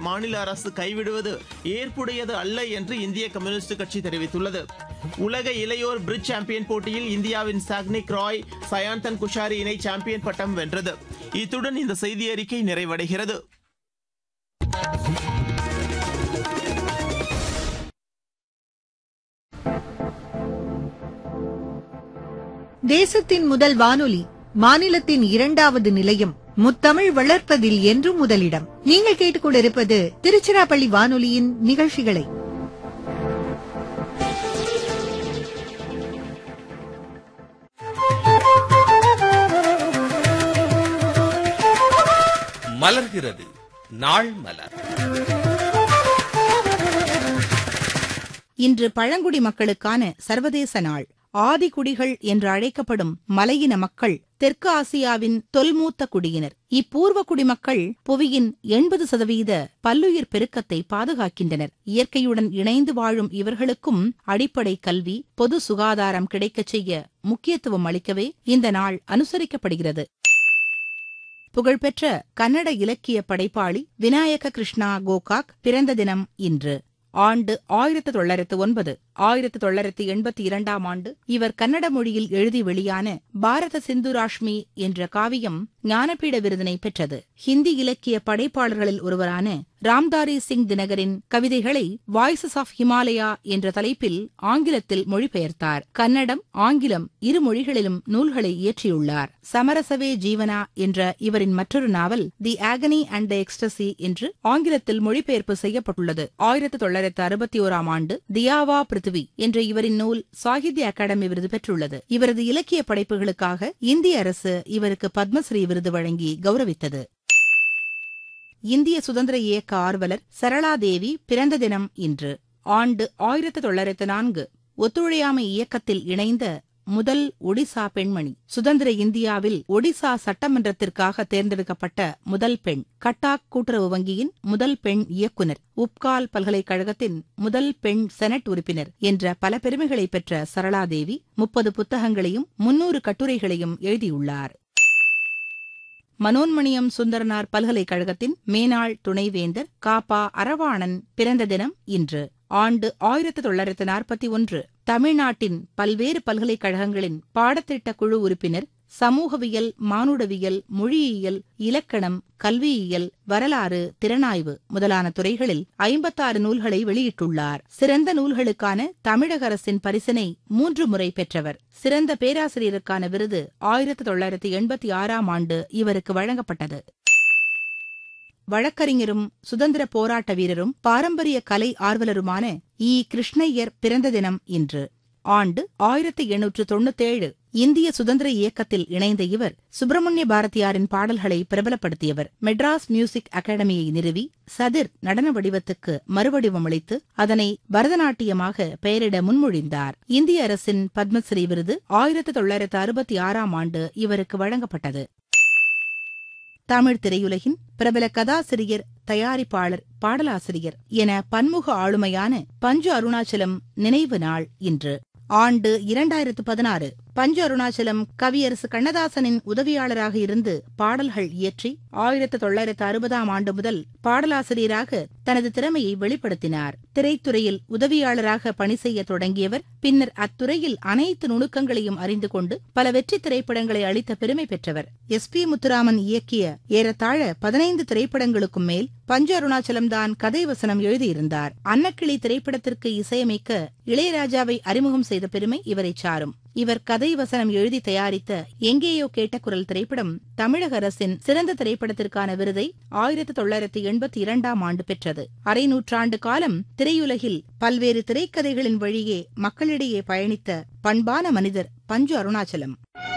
மாநில அரசு கைவிடுவது ஏற்புடையது அல்ல என்று இந்திய கம்யூனிஸ்ட் கட்சி தெரிவித்துள்ளது உலக இளையோர் பிரிட்ஜ் சாம்பியன் போட்டியில் இந்தியாவின் சாக்னிக் ராய் சயாந்தன் குஷாரி இணை சாம்பியன் பட்டம் வென்றது இத்துடன் இந்த செய்தி அறிக்கை நிறைவடைகிறது தேசத்தின் முதல் வானொலி மாநிலத்தின் இரண்டாவது நிலையம் முத்தமிழ் வளர்ப்பதில் என்றும் முதலிடம் நீங்கள் கேட்டுக்கொண்டிருப்பது திருச்சிராப்பள்ளி வானொலியின் நிகழ்ச்சிகளை மலர்கிறது நாள் மலர் இன்று பழங்குடி மக்களுக்கான சர்வதேச நாள் ஆதிகுடிகள் என்று அழைக்கப்படும் மலையின மக்கள் தெற்கு ஆசியாவின் தொல்மூத்த குடியினர் இப்பூர்வ குடிமக்கள் புவியின் எண்பது சதவீத பல்லுயிர் பெருக்கத்தை பாதுகாக்கின்றனர் இயற்கையுடன் இணைந்து வாழும் இவர்களுக்கும் அடிப்படை கல்வி பொது சுகாதாரம் கிடைக்கச் செய்ய முக்கியத்துவம் அளிக்கவே இந்த நாள் அனுசரிக்கப்படுகிறது புகழ்பெற்ற கன்னட இலக்கிய படைப்பாளி விநாயக கிருஷ்ணா கோகாக் பிறந்த தினம் இன்று ஆண்டு ஆயிரத்து தொள்ளாயிரத்து ஒன்பது ஆயிரத்து தொள்ளாயிரத்து எண்பத்தி இரண்டாம் ஆண்டு இவர் கன்னட மொழியில் எழுதி வெளியான பாரத சிந்துராஷ்மி என்ற காவியம் ஞானபீட விருதினை பெற்றது ஹிந்தி இலக்கிய படைப்பாளர்களில் ஒருவரான ராம்தாரி சிங் தினகரின் கவிதைகளை வாய்ஸஸ் ஆஃப் ஹிமாலயா என்ற தலைப்பில் ஆங்கிலத்தில் மொழிபெயர்த்தார் கன்னடம் ஆங்கிலம் இரு மொழிகளிலும் நூல்களை இயற்றியுள்ளார் சமரசவே ஜீவனா என்ற இவரின் மற்றொரு நாவல் தி ஆகனி அண்ட் த எக்ஸ்டசி என்று ஆங்கிலத்தில் மொழிபெயர்ப்பு செய்யப்பட்டுள்ளது ஆயிரத்து தொள்ளாயிரத்து அறுபத்தி ஓராம் ஆண்டு தியாவா பிருத்திவி என்ற இவரின் நூல் சாகித்ய அகாடமி விருது பெற்றுள்ளது இவரது இலக்கிய படைப்புகளுக்காக இந்திய அரசு இவருக்கு பத்மஸ்ரீ விருது வழங்கி கௌரவித்தது இந்திய சுதந்திர இயக்க ஆர்வலர் சரளாதேவி பிறந்த தினம் இன்று ஆண்டு ஆயிரத்து தொள்ளாயிரத்து நான்கு ஒத்துழையாமை இயக்கத்தில் இணைந்த முதல் ஒடிசா பெண்மணி சுதந்திர இந்தியாவில் ஒடிசா சட்டமன்றத்திற்காக தேர்ந்தெடுக்கப்பட்ட முதல் பெண் கட்டாக் கூட்டுறவு வங்கியின் முதல் பெண் இயக்குனர் உப்கால் பல்கலைக்கழகத்தின் முதல் பெண் செனட் உறுப்பினர் என்ற பல பெருமைகளை பெற்ற சரளாதேவி முப்பது புத்தகங்களையும் முன்னூறு கட்டுரைகளையும் எழுதியுள்ளார் மனோன்மணியம் சுந்தரனார் பல்கலைக்கழகத்தின் மேனாள் துணைவேந்தர் காப்பா அரவாணன் பிறந்த தினம் இன்று ஆண்டு ஆயிரத்து தொள்ளாயிரத்து நாற்பத்தி ஒன்று தமிழ்நாட்டின் பல்வேறு பல்கலைக்கழகங்களின் பாடத்திட்ட குழு உறுப்பினர் சமூகவியல் மானுடவியல் மொழியியல் இலக்கணம் கல்வியியல் வரலாறு திறனாய்வு முதலான துறைகளில் ஐம்பத்தாறு நூல்களை வெளியிட்டுள்ளார் சிறந்த நூல்களுக்கான தமிழக அரசின் பரிசினை மூன்று முறை பெற்றவர் சிறந்த பேராசிரியருக்கான விருது ஆயிரத்து தொள்ளாயிரத்து எண்பத்தி ஆறாம் ஆண்டு இவருக்கு வழங்கப்பட்டது வழக்கறிஞரும் சுதந்திர போராட்ட வீரரும் பாரம்பரிய கலை ஆர்வலருமான இ கிருஷ்ணய்யர் பிறந்த தினம் இன்று ஆண்டு ஆயிரத்தி எண்ணூற்று தொண்ணூத்தேழு இந்திய சுதந்திர இயக்கத்தில் இணைந்த இவர் சுப்பிரமணிய பாரதியாரின் பாடல்களை பிரபலப்படுத்தியவர் மெட்ராஸ் மியூசிக் அகாடமியை நிறுவி சதிர் நடன வடிவத்துக்கு மறுவடிவமளித்து அதனை பரதநாட்டியமாக பெயரிட முன்மொழிந்தார் இந்திய அரசின் பத்மஸ்ரீ விருது ஆயிரத்து தொள்ளாயிரத்து அறுபத்தி ஆறாம் ஆண்டு இவருக்கு வழங்கப்பட்டது தமிழ் திரையுலகின் பிரபல கதாசிரியர் தயாரிப்பாளர் பாடலாசிரியர் என பன்முக ஆளுமையான பஞ்சு அருணாச்சலம் நினைவு நாள் இன்று ஆண்டு இரண்டாயிரத்து பதினாறு பஞ்சு அருணாச்சலம் கவியரசு கண்ணதாசனின் உதவியாளராக இருந்து பாடல்கள் இயற்றி ஆயிரத்து தொள்ளாயிரத்து அறுபதாம் ஆண்டு முதல் பாடலாசிரியராக தனது திறமையை வெளிப்படுத்தினார் திரைத்துறையில் உதவியாளராக பணி செய்ய தொடங்கியவர் பின்னர் அத்துறையில் அனைத்து நுணுக்கங்களையும் அறிந்து கொண்டு பல வெற்றி திரைப்படங்களை அளித்த பெருமை பெற்றவர் எஸ் பி முத்துராமன் இயக்கிய ஏறத்தாழ பதினைந்து திரைப்படங்களுக்கும் மேல் பஞ்சு அருணாச்சலம் தான் கதை வசனம் எழுதியிருந்தார் அன்னக்கிளி திரைப்படத்திற்கு இசையமைக்க இளையராஜாவை அறிமுகம் செய்த பெருமை இவரை சாரும் இவர் கதை வசனம் எழுதி தயாரித்த எங்கேயோ கேட்ட குரல் திரைப்படம் தமிழக அரசின் சிறந்த திரைப்படத்திற்கான விருதை ஆயிரத்து தொள்ளாயிரத்து எண்பத்தி இரண்டாம் ஆண்டு பெற்றது அரை நூற்றாண்டு காலம் திரையுலகில் பல்வேறு திரைக்கதைகளின் வழியே மக்களிடையே பயணித்த பண்பான மனிதர் பஞ்சு அருணாச்சலம்